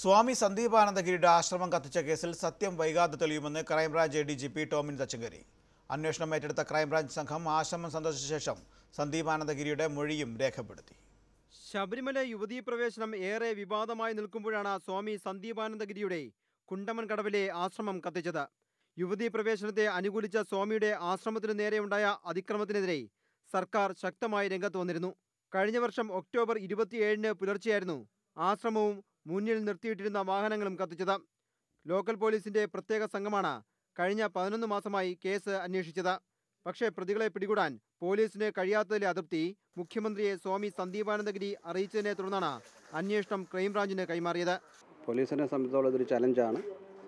സ്വാമി സന്ദീപാനന്ദഗിരിയുടെ ആശ്രമം കത്തിച്ച കേസിൽ സത്യം വൈകാതെ തെളിയുമെന്ന് crime branch A D G P Tomin Thachankary അന്വേഷണം ഏറ്റെടുത്ത ക്രൈംബ്രാഞ്ച് സംഘം ആശ്രമം സന്ദർശിച്ച ശേഷം സന്ദീപാനന്ദഗിരിയുടെ മൊഴിയും രേഖപ്പെടുത്തി ശബരിമല യുവതീ പ്രവേശനം ഏറെ വിവാദമായി നിൽക്കുമ്പോഴാണ് സ്വാമി സന്ദീപാനന്ദഗിരിയുടെ കുണ്ടമൻ കടവിലെ ആശ്രമം കത്തിച്ചത് യുവതീ പ്രവേശനത്തെ അനുകൂലിച്ച സ്വാമിയുടെ ആശ്രമത്തിനു നേരെയുണ്ടായ അതിക്രമത്തിനെതിരെ സർക്കാർ ശക്തമായി രംഗത്ത് വന്നിരുന്നു കഴിഞ്ഞ വർഷം ഒക്ടോബർ ഇരുപത്തിയേഴിന് പുലർച്ചെയായിരുന്നു ആശ്രമവും മുന്നിൽ നിർത്തിയിട്ടിരുന്ന വാഹനങ്ങളും കത്തിച്ചത് ലോക്കൽ പോലീസിന്റെ പ്രത്യേക സംഘമാണ് കഴിഞ്ഞ പതിനൊന്ന് മാസമായി കേസ് അന്വേഷിച്ചത് പക്ഷേ പ്രതികളെ പിടികൂടാൻ പോലീസിന് കഴിയാത്തതിലെ അതൃപ്തി മുഖ്യമന്ത്രിയെ സ്വാമി സന്ദീപാനന്ദഗിരി അറിയിച്ചതിനെ തുടർന്നാണ് അന്വേഷണം ക്രൈംബ്രാഞ്ചിന് കൈമാറിയത് പോലീസിനെ സംബന്ധിച്ചോളം ഇതൊരു ചലഞ്ചാണ്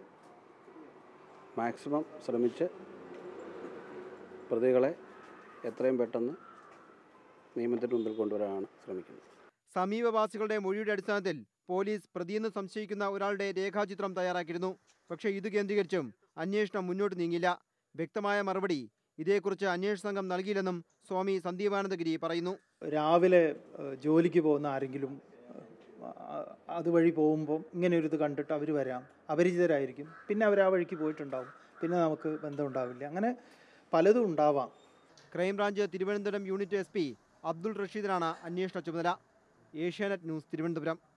മാക്സിമം ശ്രമിച്ച് പ്രതികളെ എത്രയും പെട്ടെന്ന് നിയമത്തിന് മുമ്പിൽ കൊണ്ടുവരാനാണ് ശ്രമിക്കുന്നത് സമീപവാസികളുടെ മൊഴിയുടെ അടിസ്ഥാനത്തിൽ പോലീസ് പ്രതിയെന്ന് സംശയിക്കുന്ന ഒരാളുടെ രേഖാചിത്രം തയ്യാറാക്കിയിരുന്നു പക്ഷേ ഇത് കേന്ദ്രീകരിച്ചും അന്വേഷണം മുന്നോട്ട് നീങ്ങില്ല വ്യക്തമായ മറുപടി ഇതേക്കുറിച്ച് അന്വേഷണ സംഘം നൽകിയില്ലെന്നും സ്വാമി സന്ദീപാനന്ദഗിരി പറയുന്നു രാവിലെ ഏഹ്, ജോലിക്ക് പോകുന്ന ആരെങ്കിലും ഏഹ്, അതുവഴി പോകുമ്പോൾ ഇങ്ങനെ ഒരു ഇത് കണ്ടിട്ട് അവർ വരാം അപരിചിതരായിരിക്കും പിന്നെ അവർ ആ വഴിക്ക് പോയിട്ടുണ്ടാവും പിന്നെ നമുക്ക് ബന്ധമുണ്ടാവില്ല അങ്ങനെ പലതും ഉണ്ടാവാം crime branch Thiruvananthapuram unit S P Abdul റഷീദിനാണ് അന്വേഷണ ചുമതല ഏഷ്യാനെറ്റ് ന്യൂസ് തിരുവനന്തപുരം